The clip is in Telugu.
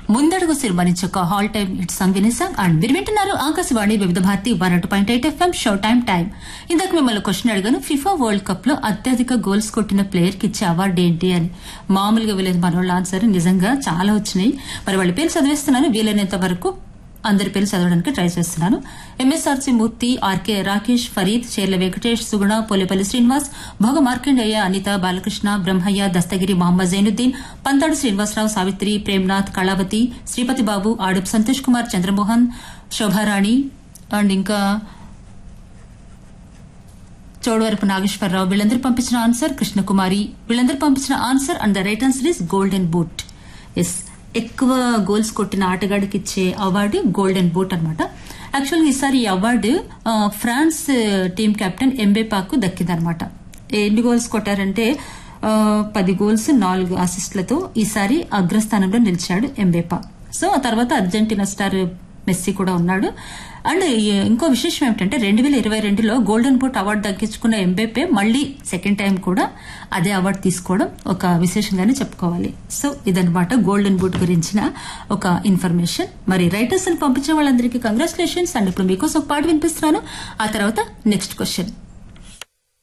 ముందడుగు సిరిమరించి ఒక హాల్ టైమ్ హిట్ సాంగ్ వినేసాం అండ్ మీరు వింటున్నారు ఆకాశవాణి వివిధ భారతి వన్ అటు point eight FM show time time ఇందాక మిమ్మల్ని క్వశ్చన్ అడిగాను ఫిఫా వరల్డ్ కప్ లో అత్యధిక గోల్స్ కొట్టిన ప్లేయర్ కి ఇచ్చే అవార్డు ఏంటి అని మామూలుగా వీలేదు మన వాళ్ళ ఆన్సర్ నిజంగా చాలా వచ్చినాయి మరి వాళ్ళ పేరు చదివేస్తున్నాను వీలైనంత వరకు అందరి పేర్లు చదవడానికి ట్రై చేస్తున్నాను ఎంఎస్ఆర్సీ మూర్తి ఆర్కే రాకేష్ ఫరీద్ చేర్ల వెంకటేష్ సుగుణ పోలేపల్లి శ్రీనివాస్ భోగ మార్కండేయ అనిత బాలకృష్ణ బ్రహ్మయ్య దస్తగిరి మహమ్మద్ జైనుద్దీన్ పంతాడు శ్రీనివాసరావు సావిత్రి ప్రేమ్నాథ్ కళావతి శ్రీపతి బాబు ఆడుప్ సంతోష్ కుమార్ చంద్రమోహన్ శోభారాణి అండ్ ఇంకా చోడవరపు నాగేశ్వరరావు వీళ్ళందరూ పంపించిన ఆన్సర్ కృష్ణకుమారి వీళ్ళందరూ పంపించిన answer and the right answer is golden boot ఎస్ ఎక్కువ గోల్స్ కొట్టిన ఆటగాడికి ఇచ్చే అవార్డు గోల్డెన్ బూట్ అనమాట యాక్చువల్గా ఈసారి ఈ అవార్డు ఆ, ఫ్రాన్స్ టీం కెప్టెన్ ఎంబేపాకు దక్కిందనమాట ఎన్ని గోల్స్ కొట్టారంటే ఆ, పది గోల్స్ నాలుగు అసిస్టులతో ఈసారి అగ్రస్థానంలో నిలిచాడు ఎంబేపా సో ఆ తర్వాత అర్జెంటీనా స్టార్ మెస్సీ కూడా ఉన్నాడు అండ్ ఈ- ఇంకో విశేషం ఏమిటంటే రెండు వేల ఇరవై రెండులో గోల్డెన్ బూట్ అవార్డు దక్కించుకున్న ఎంబేపే మళ్ళీ సెకండ్ టైం కూడా అదే అవార్డు తీసుకోవడం ఒక విశేషంగానే చెప్పుకోవాలి సో ఇదనమాట గోల్డెన్ బూట్ గురించిన ఒక ఇన్ఫర్మేషన్ మరి రైటర్స్ అని పంపించే వాళ్ళందరికీ కంగ్రాచులేషన్స్ అండ్ ఇప్పుడు మీకోసం ఒక పాట వినిపిస్తున్నాను ఆ తర్వాత నెక్స్ట్ క్వశ్చన్